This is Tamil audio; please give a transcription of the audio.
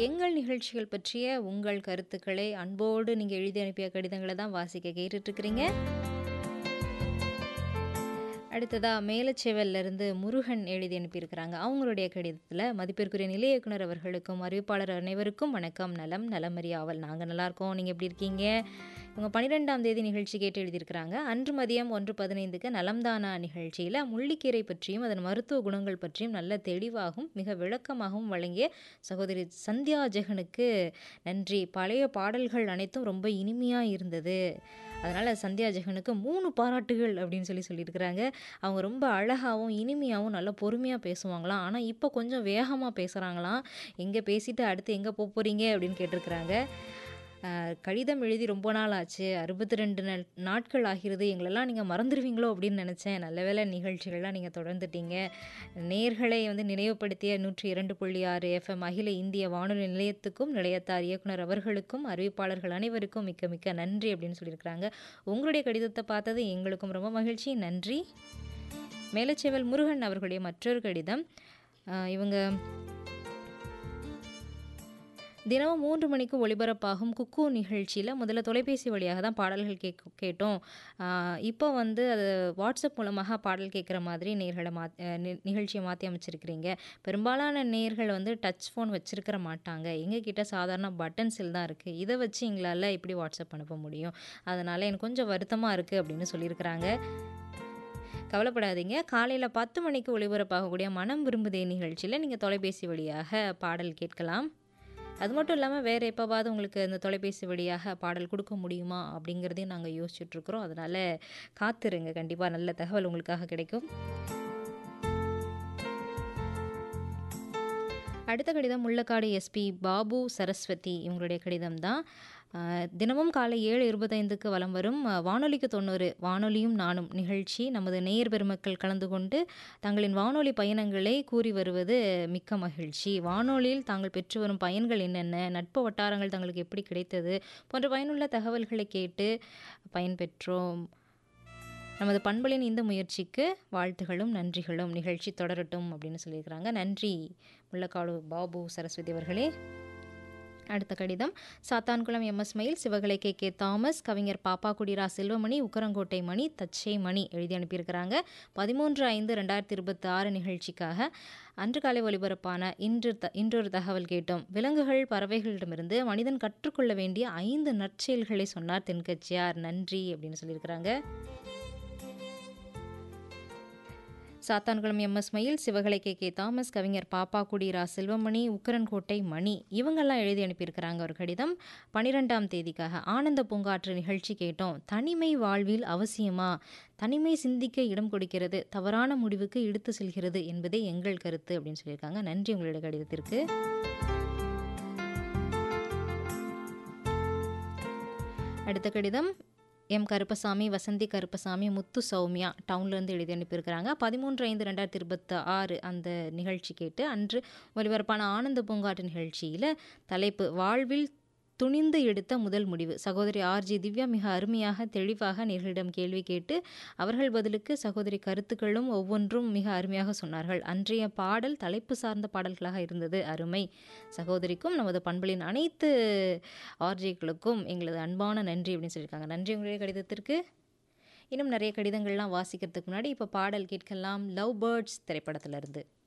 எங்கள் நிகழ்ச்சிகள் பற்றிய உங்கள் கருத்துக்களை அன்போடு நீங்க எழுதி அனுப்பிய கடிதங்கள தான் வாசிக்க கேட்டுட்ருக்கிறீங்க. அடுத்ததா மேலச்செவல்ல இருந்து முருகன் எழுதி அனுப்பியிருக்கிறாங்க. அவங்களுடைய கடிதத்தில மதிப்பிற்குரிய நிலைய இயக்குனர் அவர்களுக்கும், அறிவிப்பாளர் அனைவருக்கும் வணக்கம். நலம், நலமறி ஆவல். நாங்க நல்லாருக்கோம். நீங்க எப்படி இருக்கீங்க? இவங்க 12ஆம் தேதி நிகழ்ச்சி கேட்டு எழுதியிருக்கிறாங்க. அன்று மதியம் 1:15க்கு நலம் தானா நிகழ்ச்சியில முள்ளிக்கீரை பற்றியும், அதன் மருத்துவ குணங்கள் பற்றியும் நல்ல தெளிவாகவும், மிக விளக்கமாகவும் வழங்கிய சகோதரி சந்தியா ஜெகனுக்கு நன்றி. பழைய பாடல்கள் அனைத்தும் ரொம்ப இனிமையா இருந்தது. அதனால சந்தியா ஜெகனுக்கு 3 பாராட்டுகள் அப்படின்னு சொல்லி சொல்லியிருக்கிறாங்க. அவங்க ரொம்ப அழகாவும், இனிமையாவும், நல்லா பொறுமையா பேசுவாங்களாம். ஆனா, இப்ப கொஞ்சம் வேகமா பேசுறாங்களாம். எங்க பேசிட்டு அடுத்து எங்க போப்போறீங்க அப்படின்னு கேட்டிருக்கிறாங்க. அ கடிதம் எழுதி ரொம்ப நாள் ஆச்சு. 62 நல் நாட்கள் ஆகிறது. எங்களெல்லாம் நீங்க மறந்துருவீங்களோ அப்படின்னு நெனச்சேன். நல்ல வேளை நிகழ்ச்சிகள்லாம் நீங்க தொடர்ந்துட்டீங்க. நேயர்களை வந்து நினைவுபடுத்திய 102.6 எஃப்எம் அகில இந்திய வானொலி நிலையத்துக்கும், நிலையத்தார் இயக்குனர் அவர்களுக்கும், அறிவிப்பாளர்கள் அனைவருக்கும் மிக்க மிக்க நன்றி அப்படின்னு சொல்லியிருக்கிறாங்க. உங்களுடைய கடிதத்த பார்த்தது எங்களுக்கும் ரொம்ப மகிழ்ச்சி. நன்றி. மேலச்செவல் முருகன் அவர்களுடைய மற்றொரு கடிதம். அ இவங்க தினமும் 3 மணிக்கு ஒளிபரப்பாகும் குக்கூ நிகழ்ச்சியில முதல்ல தொலைபேசி வழியாக தான் பாடல்கள் கேக் கேட்டோம். அ இப்போ வந்து அது வாட்ஸ்அப் மூலமாக பாடல் கேட்குற மாதிரி நேயர்கள மாத் அ நி நிகழ்ச்சிய மாத்தி அமைச்சிருக்கிறீங்க. பெரும்பாலான நேயர்கள் வந்து டச் ஃபோன் வச்சிருக்கிற மாட்டாங்க. எங்க கிட்ட சாதாரண பட்டன் செல் தான் இருக்கு. இத வச்சு எங்களால எப்படி வாட்ஸ்அப் அனுப்ப முடியும்? அதனால எனக்கு கொஞ்சம் வருத்தமா இருக்கு அப்படின்னு சொல்லியிருக்கிறாங்க. கவலைப்படாதீங்க. காலையில 10 மணிக்கு ஒளிபரப்பாகக்கூடிய மனம் விரும்புதே நிகழ்ச்சியில நீங்க தொலைபேசி வழியாக பாடல் கேட்கலாம். அது மட்டும் இல்லாம வேற எப்பவாவது உங்களுக்கு இந்த தொலைபேசி வழியாக பாடல் குடுக்க முடியுமா? அப்படிங்கிறதையும் நாங்க யோசிச்சுட்ருக்கிறோம். அதனால காத்திருங்க. கண்டிப்பா நல்ல தகவல் உங்களுக்காக கிடைக்கும். அடுத்த கடிதம் முள்ளக்காடு எஸ்பி பாபு சரஸ்வதி இவங்களுடைய கடிதம் தான். அ தினமும் காலை 7:25க்கு வலம் வரும் வானொலிக்கு 90 வானொலியும் நானும் நிகழ்ச்சி நமது நேயர் பெருமக்கள் கலந்து கொண்டு தங்களின் வானொலி பயணங்களை கூறி வருவது மிக்க மகிழ்ச்சி. வானொலியில் தாங்கள் பெற்று வரும் பயன்கள் என்னென்ன? நட்பு வட்டாரங்கள் தங்களுக்கு எப்படி கிடைத்தது? போன்ற பயனுள்ள தகவல்களை கேட்டு பயன்பெற்றோம். நமது பண்பலையின் இந்த முயற்சிக்கு வாழ்த்துகளும், நன்றிகளும். நிகழ்ச்சி தொடரட்டும் அப்படின்னு சொல்லியிருக்கிறாங்க. நன்றி முள்ளக்காடு பாபு சரஸ்வதி அவர்களே. அடுத்த கடிதம் Sathankulam MS. Mayil, Sivakalai K. K. Thomas, கவிஞர் பாப்பாக்குடி ரா. செல்வமணி, உக்கரங்கோட்டை மணி, தச்சை மணி எழுதி அனுப்பியிருக்கிறாங்க. 13/5/2026 நிகழ்ச்சிக்காக அன்று காலை ஒலிபரப்பான இன்று த இன்றொரு தகவல் கேட்டோம். விலங்குகள், பறவைகளிடமிருந்து மனிதன் கற்றுக்கொள்ள வேண்டிய 5 நற்செயல்களை சொன்னார் தென்கட்சியார். நன்றி அப்படின்னு சொல்லியிருக்கிறாங்க. Sathankulam MS. Mayil, Sivakalai K. K. Thomas, கவிஞர் பாப்பாக்குடி ரா. செல்வமணி, உக்கரன்கோட்டை மணி இவங்கெல்லாம் எழுதி அனுப்பியிருக்கிறாங்க ஒரு கடிதம். 12ஆம் தேதிக்காக ஆனந்த பூங்காற்று நிகழ்ச்சி கேட்டோம். தனிமை வாழ்வில் அவசியமா? தனிமை சிந்திக்க இடம் கொடுக்கிறது. தவறான முடிவுக்கு இழுத்து செல்கிறது என்பதே எங்கள் கருத்து அப்படின்னு சொல்லியிருக்காங்க. நன்றி உங்களுடைய கடிதத்திற்கு. அடுத்த கடிதம் எம். கருப்பசாமி, வசந்தி கருப்பசாமி, முத்து சௌமியா டவுன்லேருந்து எழுதி அனுப்பியிருக்கிறாங்க. 13/5/2026 அந்த நிகழ்ச்சி கேட்டு அன்று ஒலிபரப்பான ஆனந்த பூங்காற்று நிகழ்ச்சியில தலைப்பு வாழ்வில் துணிந்து எடுத்த முதல் முடிவு. சகோதரி ஆர்.ஜி. திவ்யா மிக அருமையாக, தெளிவாக நேயர்களிடம் கேள்வி கேட்டு அவர்கள் பதிலுக்கு சகோதரி கருத்துக்களும் ஒவ்வொன்றும் மிக அருமையாக சொன்னார்கள். அன்றைய பாடல் தலைப்பு சார்ந்த பாடல்களாக இருந்தது. அருமை. சகோதரிக்கும் நமது பண்பலையின் அனைத்து ஆர்.ஜேக்களுக்கும் எங்களது அன்பான நன்றி அப்படின்னு சொல்லியிருக்காங்க. நன்றி உங்களுடைய கடிதத்திற்கு. இன்னும் நிறைய கடிதங்கள்லாம் வாசிக்கிறதுக்கு முன்னாடி இப்ப பாடல் கேட்கலாம். லவ் பேர்ட்ஸ் திரைப்படத்திலிருந்து.